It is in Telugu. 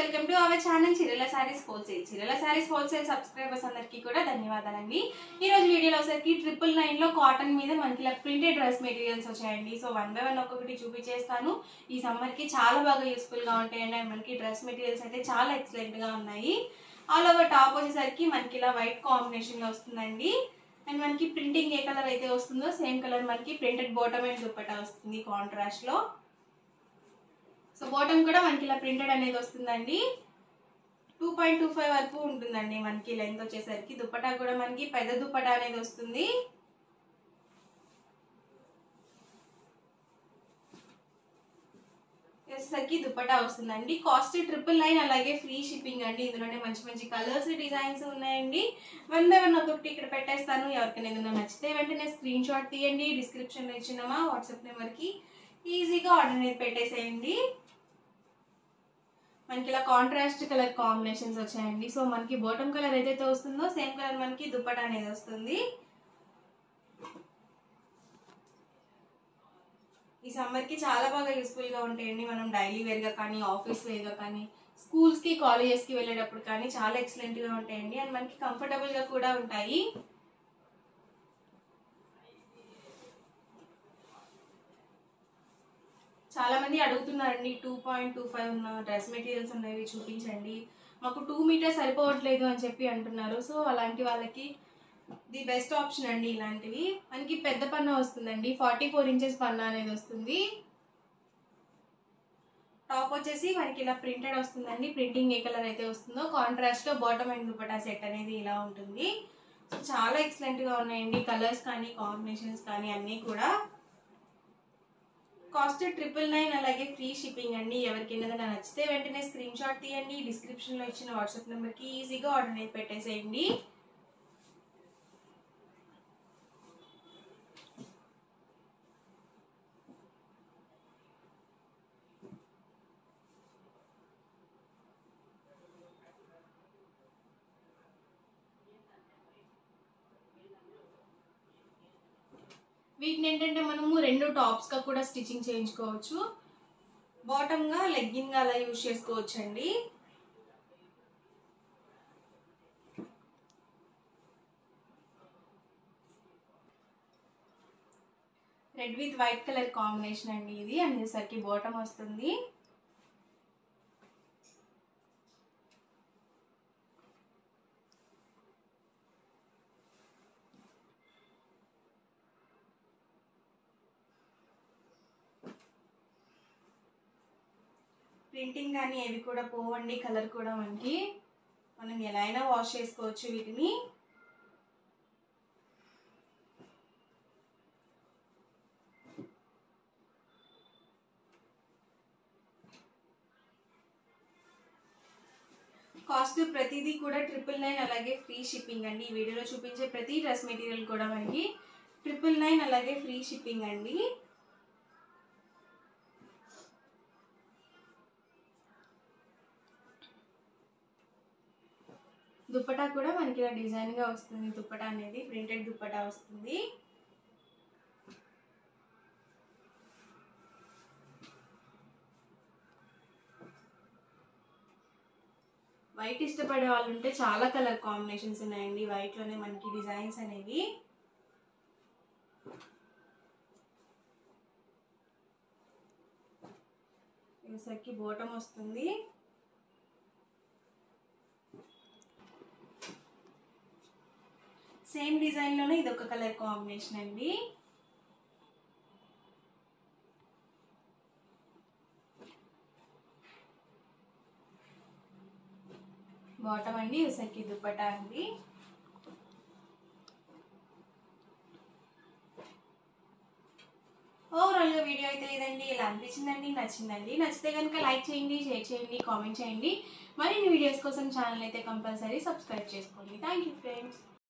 welcome to our channel Chirala saris wholesale Chirala saris wholesale subscribers అందరికీ కూడా ధన్యవాదాలండి ఈ రోజు వీడియోలో వచ్చరికి ట్రిపుల్ నైన్ లో కాటన్ మీద మనకి ఇలా ప్రింటెడ్ డ్రెస్ మెటీరియల్స్ వచ్చాయండి సో వన్ బై వన్ ఒక్కొక్కటి చూపించేస్తాను ఈ సమ్మర్ కి చాలా బాగా యూస్ఫుల్ గా ఉంటాయండి అండ్ మనకి డ్రెస్ మెటీరియల్స్ అయితే చాలా ఎక్సలెంట్ గా ఉన్నాయి ఆల్ ఓవర్ టాప్ వచ్చేసరికి మనకి ఇలా వైట్ కాంబినేషన్ లో వస్తుందండి అండ్ మనకి ప్రింటింగ్ ఏ కలర్ అయితే వస్తుందో సేమ్ కలర్ మనకి ప్రింటెడ్ బాటమ్ అండ్ దుప్పటా వస్తుంది కాంట్రాస్ట్ లో సో బాటమ్ కూడా మనకి ఇలా ప్రింటెడ్ అనేది వస్తుందండి టూ పాయింట్ టూ ఫైవ్ వరకు ఉంటుందండి మనకి లెంత్ వచ్చేసరికి దుప్పటా కూడా మనకి పెద్ద దుప్పటా అనేది వస్తుంది వచ్చేసరికి దుప్పటా వస్తుందండి కాస్ట్ ట్రిపుల్ నైన్ అలాగే ఫ్రీ షిప్పింగ్ అండి ఇందులోనే మంచి మంచి కలర్స్ డిజైన్స్ ఉన్నాయండి వన్ బై వన్ ఒక్కొక్కటి ఇక్కడ పెట్టేస్తాను ఎవరికైనా ఏదైనా నచ్చితే వెంటనే స్క్రీన్ షాట్ తీయండి డిస్క్రిప్షన్లో ఇచ్చినామా వాట్సాప్ నెంబర్కి ఈజీగా ఆర్డర్ అనేది పెట్టేసేయండి మనకి ఇలా కాంట్రాస్ట్ కలర్ కాంబినేషన్స్ వచ్చాయండి సో మనకి బాటమ్ కలర్ ఏదైతే వస్తుందో సేమ్ కలర్ మనకి దుప్పట అనేది వస్తుంది ఈ సమ్మర్కి చాలా బాగా యూస్ఫుల్గా ఉంటాయండి మనం డైలీ వేర్గా కానీ ఆఫీస్ వేర్గా కానీ స్కూల్స్కి కాలేజెస్కి వెళ్ళేటప్పుడు కానీ చాలా ఎక్సలెంట్గా ఉంటాయండి అండ్ మనకి కంఫర్టబుల్గా కూడా ఉంటాయి చాలా మంది అడుగుతున్నారండి టూ పాయింట్ టూ ఫైవ్ ఉన్న డ్రెస్ మెటీరియల్స్ ఉన్నవి చూపించండి మాకు టూ మీటర్స్ సరిపోవట్లేదు అని చెప్పి అంటున్నారు సో అలాంటి వాళ్ళకి ది బెస్ట్ ఆప్షన్ అండి ఇలాంటివి మనకి పెద్ద పన్న వస్తుందండి ఫార్టీ ఫోర్ ఇంచెస్ పన్న అనేది వస్తుంది టాప్ వచ్చేసి మనకి ఇలా ప్రింటెడ్ వస్తుందండి ప్రింటింగ్ ఏ కలర్ అయితే వస్తుందో కాంట్రాస్ట్లో బాటమ్ అండ్ దుపటా సెట్ అనేది ఇలా ఉంటుంది సో చాలా ఎక్సలెంట్గా ఉన్నాయండి కలర్స్ కానీ కాంబినేషన్స్ కానీ అన్నీ కూడా కాస్ట్ ట్రిపుల్ నైన్ అలాగే ఫ్రీ షిప్పింగ్ అండి ఎవరికైనా ఏదైనా నచ్చితే వెంటనే స్క్రీన్ షాట్ తీయండి డిస్క్రిప్షన్లో ఇచ్చిన వాట్సాప్ నెంబర్కి ఈజీగా ఆర్డర్ అనేది పెట్టేసేయండి వీటిని ఏంటంటే మనము రెండు టాప్స్గా కూడా స్టిచ్చింగ్ చేయించుకోవచ్చు బాటమ్గా లెగ్గిన్గా అలా యూజ్ చేసుకోవచ్చు అండి red with white colour combination అండి ఇది అనేసరికి బాటమ్ వస్తుంది ప్రింటింగ్ కానీ ఏవి కూడా పోవండి కలర్ కూడా మనకి మనం ఎలా అయినా వాష్ చేసుకోవచ్చు వీటిని కాస్ట్ ప్రతిదీ కూడా ట్రిపుల్ నైన్ అలాగే ఫ్రీ షిప్పింగ్ అండి ఈ వీడియోలో చూపించే ప్రతి డ్రెస్ మెటీరియల్ కూడా మనకి ట్రిపుల్ నైన్ అలాగే ఫ్రీ షిప్పింగ్ అండి దుప్పటా కూడా మనకి ఇలా డిజైన్గా వస్తుంది దుప్పటా అనేది ప్రింటెడ్ దుప్పటా వస్తుంది వైట్ ఇష్టపడే వాళ్ళు ఉంటే చాలా కలర్ కాంబినేషన్స్ ఉన్నాయండి వైట్లోనే మనకి డిజైన్స్ అనేవి ఇసరికి బోటం వస్తుంది సేమ్ డిజైన్లోనే ఇది ఒక కలర్ కాంబినేషన్ అండి బాటమ్ అండి ఉసరికి దుప్పటా అండి ఓవరాల్గా వీడియో అయితే ఇదండి ఇలా అనిపించిందండి నచ్చిందండి నచ్చితే కనుక లైక్ చేయండి షేర్ చేయండి కామెంట్ చేయండి మరిన్ని వీడియోస్ కోసం ఛానల్ అయితే కంపల్సరీ సబ్స్క్రైబ్ చేసుకోండి థ్యాంక్ యూ ఫ్రెండ్స్